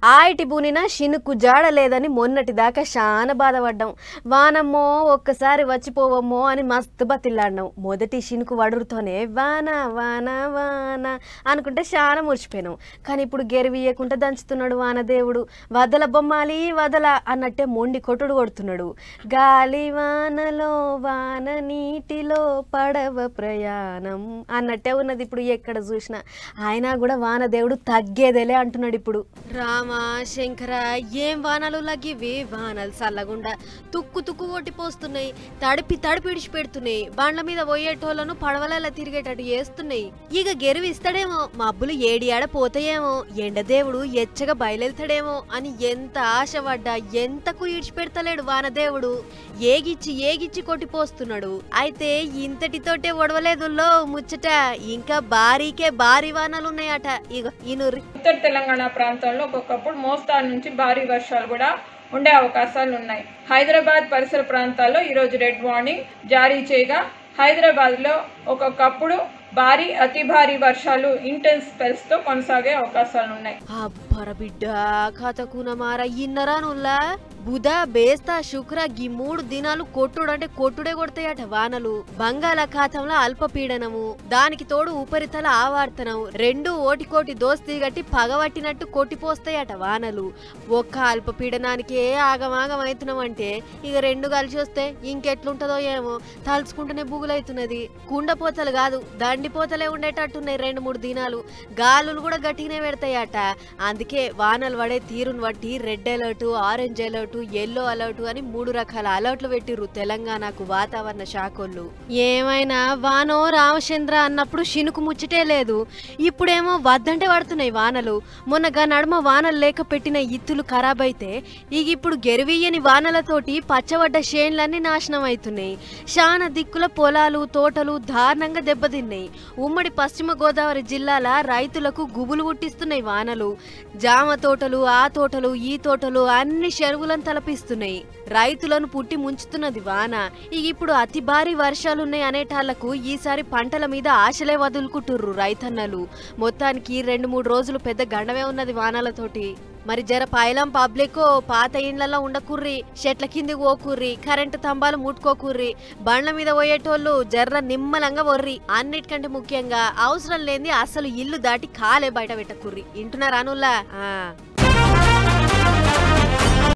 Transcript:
ఆయిటి బూనిన షినుకు జాడ లేదని మొన్నటి దాకా చాలా బాధపడ్డాం వానమ్మో ఒక్కసారి వచ్చిపోవమ్మో అని మస్తు బతిల్లాడినాం మొదటి షినుకు వడురుతోనే వాన వాన వాన అనుకుంటే చాలా మురిచిపోయినాం కానీ ఇప్పుడు గెరివియకుండా దంచుతున్నాడు వానదేవుడు వదల బొమ్మాలి వదల అన్నట్టే మొండి కొట్టుడు కొడుతున్నాడు గాలి వానలో వాన నీటిలో పడవ ప్రయాణం అన్నట్టే ఉన్నది ఇప్పుడు ఎక్కడ చూసినా అయినా కూడా వానదేవుడు తగ్గేదేలే అంటున్నాడు ఇప్పుడు రామ శంకర ఏం వానలు లగివి వానలు చల్లగుండా తుక్కు తుక్కు కొట్టిపోస్తున్నాయి తడిపి తడిపి ఇడిచి పెడుతున్నాయి బండ్ల మీద పోయేటోళ్ళను పడవలలో తిరిగేటట్టు చేస్తున్నాయి ఇక గెరువు ఇస్తాడేమో మబ్బులు ఏడి ఆడ పోతాయేమో ఎండదేవుడు ఎచ్చగా బయలుదేరుతాడేమో అని ఎంత ఆశపడ్డా ఎంతకు ఇడిచిపెడతలేడు వానదేవుడు ఏగిచ్చి ఏగిచ్చి కొట్టిపోస్తున్నాడు అయితే ఇంతటితోటే ఒడవలేదుల్లో ముచ్చట ఇంకా భారీకే భారీ వానలు ఉన్నాయట ఇగో ఈనూరి ఉత్తర తెలంగాణ ప్రాంతంలో ఒక్కొక్కప్పుడు మోస్తారు నుంచి భారీ వర్షాలు కూడా ఉండే అవకాశాలు ఉన్నాయి హైదరాబాద్ పరిసర ప్రాంతాల్లో ఈరోజు రెడ్ వార్నింగ్ జారీ చేయగా హైదరాబాద్లో ఒక్కొక్కప్పుడు భారీ అతి భారీ వర్షాలు ఇంటెన్స్ స్పెల్స్ తో కొనసాగే అవకాశాలు ఉన్నాయి అబ్బర బిడ్డ కథకున మార ఇన్నరా నుల్లా బుధ బేస్తా శుక్ర గీ మూడు దినాలు కొట్టుడు అంటే కొట్టుడే కొడతాయట వానలు బంగాళాఖాతంలో అల్పపీడనము దానికి తోడు ఉపరితల ఆవర్తనం రెండు ఓటికోటి దోస్తీ గట్టి పగబట్టినట్టు కొట్టిపోస్తాయట వానలు ఒక్క అల్పపీడనానికే ఆగమాగం అవుతున్నాం అంటే ఇక రెండు కలిసి వస్తే ఇంకెట్లుంటదో ఏమో తలుచుకుంటేనే బుగులైతున్నది కుండపోతలు కాదు దండిపోతలే ఉండేటట్టున్నాయి రెండు మూడు దినాలు గాలులు కూడా గట్టిగానే పెడతాయట అందుకే వానలు పడే తీరును బట్టి red alert orange alert yellow alert అని మూడు రకాల అలర్ట్లు పెట్టిర్రు తెలంగాణకు వాతావరణ శాఖోళ్ళు ఏమైనా వానో రామచంద్ర అన్నప్పుడు శినుకు ముచ్చటే లేదు ఇప్పుడేమో వద్దంటే పడుతున్నాయి వానలు మొన్నగా నడుమ వానలు లేక పెట్టిన ఇత్తులు ఖరాబ్ అయితే ఇక ఇప్పుడు గెరువీయని వానలతోటి పచ్చబడ్డ షేన్లన్నీ నాశనం అవుతున్నాయి శాన దిక్కుల పొలాలు తోటలు దారుణంగా దెబ్బతిన్నాయి ఉమ్మడి పశ్చిమ గోదావరి జిల్లాల రైతులకు గుబులు పుట్టిస్తున్నాయి వానలు జామ తోటలు ఆ తోటలు ఈ తోటలు అన్ని చెరువులను తలపిస్తున్నాయి రైతులను పుట్టి ముంచుతున్నది వాన ఇక ఇప్పుడు అతి భారీ వర్షాలున్నాయి అనేటాళ్లకు ఈసారి పంటల మీద ఆశలే వదులుకుంటుర్రు రైతన్నలు మొత్తానికి రెండు మూడు రోజులు పెద్ద గండమే ఉన్నది వానలతోటి మరి జర పైలం పబ్లిక్ పాత ఇండ్లలో ఉండకుర్రి చెట్ల కిందికి పోకుర్రి కరెంటు స్తంభాలు ముట్టుకోకుర్రి బండ్ల మీద పోయేటోళ్ళు జర్ర నిమ్మలంగా వర్రి అన్నిటికంటే ముఖ్యంగా అవసరం లేని అసలు ఇల్లు దాటి కాలే బయట పెట్టకుర్రి ఇంటున్నారా అనుల్లా ఆ